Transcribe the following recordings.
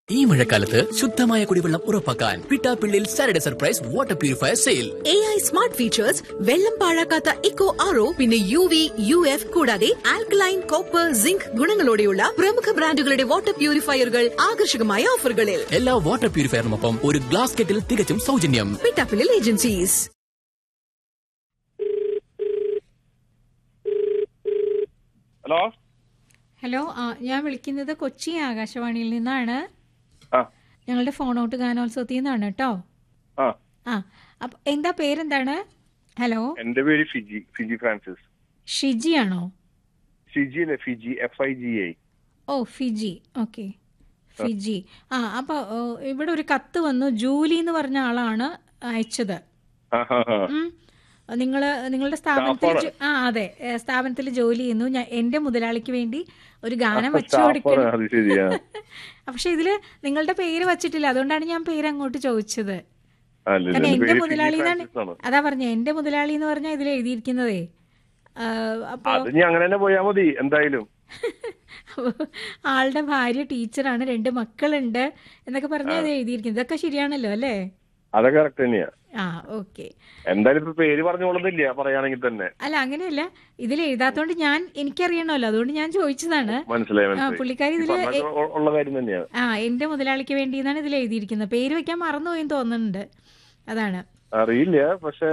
ഈ മഴക്കാലത്ത് ശുദ്ധമായ കുടിവെള്ളം ഉറപ്പാക്കാൻ Pittappillil Saturday surprise water purifier sale A I smart features വെള്ളം പാഴാക്കാത്ത ഇക്കോ ആറോ പിന്നെ യു വി യു എഫ് കൂടാതെ ആൽക്കലൈൻ കോപ്പർ സിങ്ക് ഗുണങ്ങളോടെയുള്ള പ്രമുഖ ബ്രാൻഡുകളുടെ വാട്ടർ പ്യൂരിഫയറുകൾ ആകർഷകമായ ഓഫറുകളിൽ എല്ലാ വാട്ടർ പ്യൂരിഫയറിനൊപ്പം ഒരു ഗ്ലാസ് കെറ്റിൽ തികച്ചും സൗജന്യം പിട്ടാപ്പിളിൽ ഏജൻസീസ് ഹലോ ഹലോ ആ, ഞാൻ വിളിക്കുന്നത് കൊച്ചി ആകാശവാണിയിൽ നിന്നാണ് ആ ഞങ്ങളുടെ ഫോൺ ഔട്ട് ഗാനോത്സവത്തിൽ നിന്നാണ് കേട്ടോ ആ ആ അപ്പൊ എന്താ പേരെന്താണ് ഹലോ എന്റെ പേര് ഫിജി ഫിജി ഫ്രാൻസിസ് ഷിജി ആണോ ഫിജി അല്ലേ Fiji F I J I ഓ ഫിജി ഓക്കെ ഫിജി ആ അപ്പൊ ഓ, ഇവിടെ ഒരു കത്ത് വന്നു ജൂലി എന്ന് പറഞ്ഞ ആളാണ് അയച്ചത് ഉം. നിങ്ങള് നിങ്ങളുടെ സ്ഥാപനത്തിൽ ജോ- ആ അതെ ഏ, സ്ഥാപനത്തിൽ ജോലി ചെയ്യുന്നു ഞാൻ എന്റെ മുതലാളിക്ക് വേണ്ടി ഒരു ഗാനം വെച്ചു കൊടുക്കണം അത് ശരിയാ പക്ഷെ ഇതില് നിങ്ങളുടെ പേര് വച്ചിട്ടില്ല അതുകൊണ്ടാണ് ഞാൻ പേര് അങ്ങോട്ട് ചോദിച്ചത് അല്ല കാരണം എന്റെ എന്റെ പേര് ഫിജി മുതലാളി ഫ്രാൻസിസ് ആണ് അതാ പറഞ്ഞ എന്റെ മുതലാളി എന്ന് പറഞ്ഞാൽ ഇതിൽ എഴുതിയിരിക്കുന്നതേ ആ, അപ്പൊ അത് നീ അങ്ങനെ തന്നെ പോയാ മതി എന്തായാലും ആളുടെ ഭാര്യ ടീച്ചറാണ് രണ്ട് മക്കളുണ്ട് എന്നൊക്കെ പറഞ്ഞാൽ ഇത് എഴുതിയിരിക്കുന്നത് ഇതൊക്കെ ശരിയാണല്ലോ അല്ലേ അതൊക്കെ കറക്റ്റ് തന്നെയാ ആ ഓക്കെ എന്തായാലും ഇപ്പൊ പേര് പറഞ്ഞോളുന്നില്ല പറയുകയാണെങ്കിൽ തന്നെ അല്ല അങ്ങനെയല്ല ഇതിൽ എഴുതാത്തോണ്ട് ഞാൻ എനിക്കറിയണമല്ലോ അതുകൊണ്ട് ഞാൻ ചോദിച്ചതാണ് മനസ്സിലായി ആ മനസ്സിലായി പുള്ളിക്കാരി ഈ ഇതില് പറഞ്ഞത് ഉ- ഉള്ള കാര്യം തന്നെയാണ് ആ എന്റെ മുതലാളിക്ക് വേണ്ടി എന്നാണ് ഇതിൽ എഴുതിയിരിക്കുന്നത് പേര് വെക്കാൻ മറന്നുപോയെന്ന് തോന്നുന്നുണ്ട് അതാണ് അറിയില്ല പക്ഷെ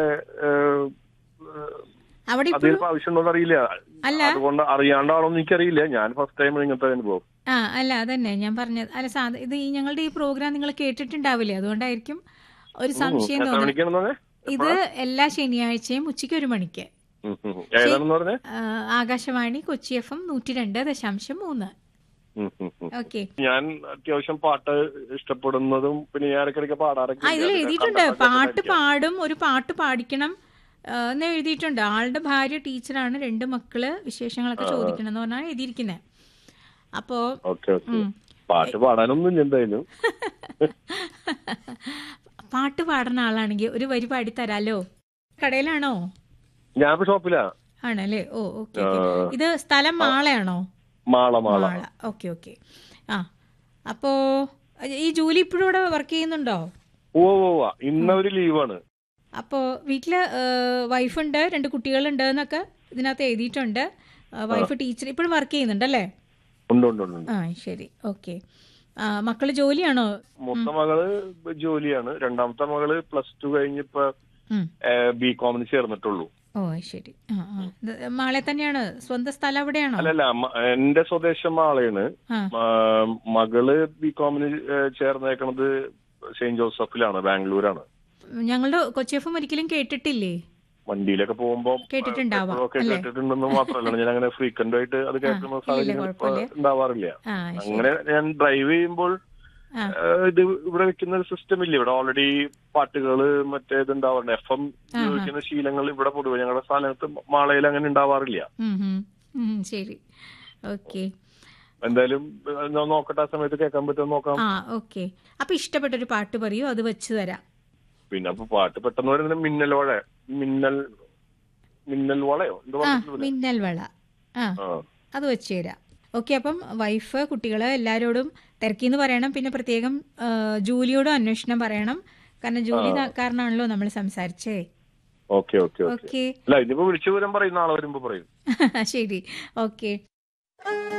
അവിടെ അതിൽ ഇപ്പോഴും ആവശ്യമുണ്ടോ അറിയില്ല അല്ല. അതുകൊണ്ട് അറിയാണ്ടാണോന്ന് എനിക്കറിയില്ല ഞാൻ ഫസ്റ്റ് ടൈം ഇങ്ങനത്തെ അനുഭവം ആ അല്ല അതന്നെ ഞാൻ പറഞ്ഞത് അല്ല സാധ ഇത് ഈ ഞങ്ങളുടെ ഈ പ്രോഗ്രാം നിങ്ങൾ കേട്ടിട്ടുണ്ടാവില്ലേ അതുകൊണ്ടായിരിക്കും ഒരു സംശയം എത്ര തോന്നുന്നത് മണിക്കാണെന്ന് പറഞ്ഞേ ഇത് എല്ലാ ശനിയാഴ്ചയും ഉച്ചയ്ക്ക് ഒരു മണിക്ക് ഉം, ഉം. ഏതാണെന്ന് പറഞ്ഞേ ആ, ആകാശവാണി കൊച്ചി എഫ് എം നൂറ്റി രണ്ട് ദശാംശം മൂന്ന് ഉം, ഉം, ഉം. ഓക്കെ ഞാൻ അത്യാവശ്യം പാട്ട് ഇഷ്ടപ്പെടുന്നതും പിന്നെ ഞാൻ ഇടയ്ക്കിടയ്ക്ക് പാടാറൊക്കെ ആ ഇതിൽ എഴുതിയിട്ടുണ്ട് പാട്ട് പാടും ഒരു പാട്ട് പാടിക്കണം ആ, എന്ന് എഴുതിയിട്ടുണ്ട് ആളുടെ ഭാര്യ ടീച്ചറാണ് രണ്ട് മക്കള് വിശേഷങ്ങളൊക്കെ ചോദിക്കണം എന്ന് പറഞ്ഞാണ് എഴുതിയിരിക്കുന്നത് അപ്പോ ഓക്കെ ഓക്കെ പാട്ട് പാടാനൊന്നും ഇല്ല എന്തായാലും പാട്ട് പാടുന്ന ആളാണെങ്കിൽ ഒരു വരി പാടി തരാലോ കടയിലാണോ ഞാൻ ഇപ്പൊ ഷോപ്പിലാ ആണല്ലേ ഓ ഓക്കെ ആ. ഇത് സ്ഥലം മാളയാണോ മാള മാള മാള ഓക്കെ ഓക്കെ ആ അപ്പോ ഈ ജോലി ഇപ്പോഴും ഇവിടെ വർക്ക് ചെയ്യുന്നുണ്ടോ ഓ ഓ ഓ ഇന്ന ഒരു ലീവാണ് അപ്പോൾ വീട്ടില് വൈഫുണ്ട് രണ്ട് കുട്ടികളുണ്ട് എന്നൊക്കെ ഇതിനകത്ത് എഴുതിയിട്ടുണ്ട് വൈഫ് ടീച്ചർ ഇപ്പോഴും വർക്ക് ചെയ്യുന്നുണ്ടല്ലേ ഉണ്ട് ഉണ്ട് ഉണ്ട് ഉണ്ട്. ആ ശരി ഓക്കെ മക്കള് ജോലിയാണോ മൂത്ത മകള് ജോലിയാണ് രണ്ടാമത്തെ മകള് പ്ലസ് ടു കഴിഞ്ഞിപ്പോ ഉം. ബി കോമിന് ചേർന്നിട്ടുള്ളൂ ഓ ശരി ആ ആ ഇത് മാളെ തന്നെയാണ് സ്വന്തം സ്ഥലം അവിടെയാണോ അല്ലല്ല മ- എന്റെ സ്വദേശം മാളയാണ് ആ മ- മകള് ബി കോമിന് ചേർന്നേക്കണത് സെയിന്റ് ജോസഫിലാണ് ബാംഗ്ലൂരാണ് ഞങ്ങളുടെ കൊച്ചിയഫും ഒരിക്കലും കേട്ടിട്ടില്ലേ വണ്ടിയിലൊക്കെ പോകുമ്പോ കേട്ടിട്ടുണ്ടാവാം, ഒക്കെ അല്ലേ? കേട്ടിട്ടുണ്ടെന്ന് മാത്രമല്ല ഞാൻ അങ്ങനെ ഫ്രീക്വന്റ് ആയിട്ട് അത് കേൾക്കുന്ന സാഹചര്യം ഇപ്പൊ കുഴപ്പമില്ല. ഉണ്ടാവാറില്ല ആ ശരി അങ്ങനെ ഞാൻ ഡ്രൈവ് ചെയ്യുമ്പോൾ ആ. ഏഹ്, ഇത് ഇവിടെ വെക്കുന്ന ഒരു സിസ്റ്റം ഇല്ല ഇവിടെ ഓൾറെഡി പാട്ടുകള് മറ്റേ ഇത് ഉണ്ടാവാറുണ്ട് എഫ് എം ഉപയോഗിക്കുന്ന ശീലങ്ങൾ ഇവിടെ പൊതുവെ ഞങ്ങളുടെ സ്ഥലത്ത് മാളയിൽ അങ്ങനെ ഉണ്ടാവാറില്ല ഉം, ഉം. ഉം, ശരി ഓക്കെ എന്തായാലും ഏഹ്, ഞാൻ നോക്കട്ടെ ആ സമയത്ത് കേൾക്കാൻ പറ്റുമോ നോക്കാം ആ ഓക്കെ അപ്പൊ ഇഷ്ടപ്പെട്ടൊരു പാട്ട് പറയൂ അത് വെച്ച് തരാം പിന്നെ അപ്പൊ പാട്ട് പെട്ടെന്ന് വരുന്നത് മിന്നൽ വഴ മിന്നൽ മിന്നൽ വളയോ എന്തോ ആ പറഞ്ഞിട്ടില്ലേ? മിന്നൽ വള ആ ആ അത് വെച്ച് തരാം ഓക്കെ അപ്പം വൈഫ് കുട്ടികള് എല്ലാവരോടും തിരക്കിന്ന് പറയണം പിന്നെ പ്രത്യേകം ആ, ജൂലിയോടും അന്വേഷണം പറയണം കാരണം ജൂലി ന- കാരണമാണല്ലോ നമ്മൾ സംസാരിച്ചേ ഓക്കെ ഓക്കെ ഓക്കെ ഓക്കെ അല്ല ഇനിയിപ്പോ വിളിച്ചു വരാൻ പറയും നാളെ വരുമ്പോ പറയും ശരി ഓക്കെ